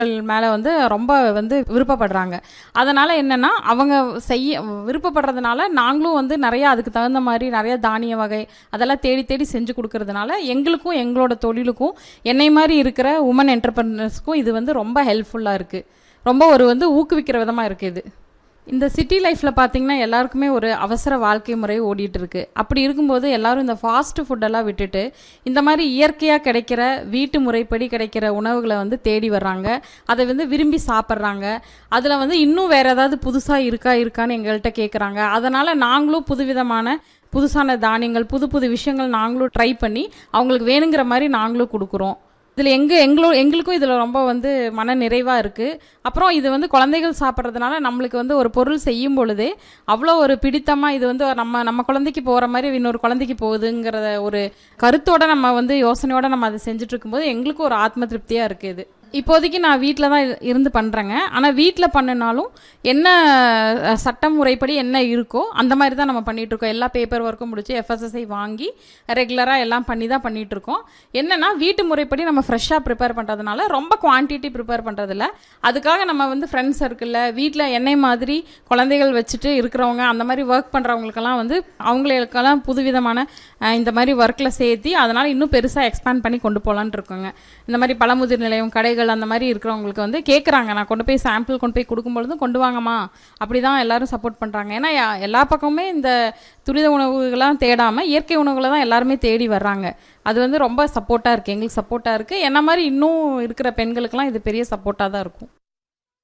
மேலே வந்து ரொம்ப வந்து விருப்பப்படுறாங்க அதனால் என்னென்னா அவங்க செய்ய விருப்பப்படுறதுனால நாங்களும் வந்து நிறையா அதுக்கு தகுந்த மாதிரி நிறைய தானிய வகை அதெல்லாம் தேடி தேடி செஞ்சு கொடுக்கறதுனால எங்களுக்கும் எங்களோட தொழிலுக்கும் என்னை மாதிரி இருக்கிற உமன் என்டர்பிரனர்ஸ்க்கும் இது வந்து ரொம்ப ஹெல்ப்ஃபுல்லாக இருக்குது ரொம்ப ஒரு வந்து ஊக்குவிக்கிற விதமாக இருக்குது இது இந்த சிட்டி லைஃப்பில் பார்த்தீங்கன்னா எல்லாருக்குமே ஒரு அவசர வாழ்க்கை முறை ஓடிட்டு இருக்கு அப்படி இருக்கும்போது எல்லாரும் இந்த ஃபாஸ்ட் ஃபுட்டெல்லாம் விட்டுட்டு இந்த மாதிரி இயற்கையாக கிடைக்கிற வீட்டு முறைப்படி கிடைக்கிற உணவுகளை வந்து தேடி வர்றாங்க அதை வந்து விரும்பி சாப்பிட்றாங்க அதில் வந்து இன்னும் வேற ஏதாவது புதுசாக இருக்கா இருக்கான்னு எங்கள்கிட்ட கேட்குறாங்க அதனால் நாங்களும் புதுவிதமான புதுசான தானியங்கள் புது புது விஷயங்கள் நாங்களும் ட்ரை பண்ணி அவங்களுக்கு வேணுங்கிற மாதிரி நாங்களும் கொடுக்குறோம் இதில் எங்க எங்களோ எங்களுக்கும் இதில் ரொம்ப வந்து மன நிறைவாக இருக்குது அப்புறம் இது வந்து குழந்தைகள் சாப்பிட்றதுனால நம்மளுக்கு வந்து ஒரு பொருள் செய்யும் பொழுதே அவ்வளோ ஒரு பிடித்தமாக இது வந்து நம்ம நம்ம குழந்தைக்கு போகிற மாதிரி இன்னொரு குழந்தைக்கு போகுதுங்கிற ஒரு கருத்தோட நம்ம வந்து யோசனையோட நம்ம அதை செஞ்சுட்டு இருக்கும்போது எங்களுக்கும் ஒரு ஆத்ம திருப்தியாக இருக்குது இது இப்போதைக்கு நான் வீட்டில் தான் இரு- இருந்து பண்ணுறேங்க ஆனால் வீட்டில் பண்ணினாலும் என்ன அஹ், சட்டம் முறைப்படி என்ன இருக்கோ அந்த மாதிரி தான் நம்ம பண்ணிட்டு இருக்கோம் எல்லா பேப்பர் ஒர்க்கும் முடிச்சு எஃப்எஸ்எஸ்ஐ வாங்கி ரெகுலராக எல்லாம் பண்ணி தான் பண்ணிட்டு இருக்கோம் என்னன்னா வீட்டு முறைப்படி நம்ம ஃப்ரெஷ்ஷாக ப்ரிப்பேர் பண்ணுறதுனால ரொம்ப குவான்டிட்டி ப்ரிப்பேர் பண்ணுறதில்ல அதுக்காக நம்ம வந்து ஃப்ரெண்ட்ஸ் சர்க்கிளில் வீட்டில் என்னை மாதிரி குழந்தைகள் வச்சுட்டு இருக்கிறவங்க அந்த மாதிரி ஒர்க் பண்ணுறவங்களுக்கெல்லாம் வந்து அவங்களுக்கெல்லாம் புதுவிதமான அஹ், இந்த மாதிரி ஒர்க்கில் சேர்த்தி அதனால் இன்னும் பெருசாக எக்ஸ்பேண்ட் பண்ணி கொண்டு போகலான்னு இருக்கோங்க இந்த மாதிரி பழமுதிர் நிலையம் கடைகள் அந்த மாதிரி இருக்கிறவங்களுக்கு வந்து கேட்குறாங்க நான் கொண்டு போய் சாம்பிள் கொண்டு போய் கொடுக்கும்பொழுதும் கொண்டு வாங்கம்மா அப்படி தான் எல்லாரும் சப்போர்ட் பண்ணுறாங்க ஏன்னா யா- எல்லா பக்கமுமே இந்த துரித உணவுகள்லாம் தேடாமல் இயற்கை உணவுகளை தான் எல்லாருமே தேடி வர்றாங்க அது வந்து ரொம்ப சப்போர்ட்டாக இருக்குது எங்களுக்கு சப்போர்ட்டாக இருக்குது என்ன மாதிரி இன்னும் இருக்கிற பெண்களுக்கெல்லாம் இது பெரிய சப்போர்ட்டாக தான் இருக்கும்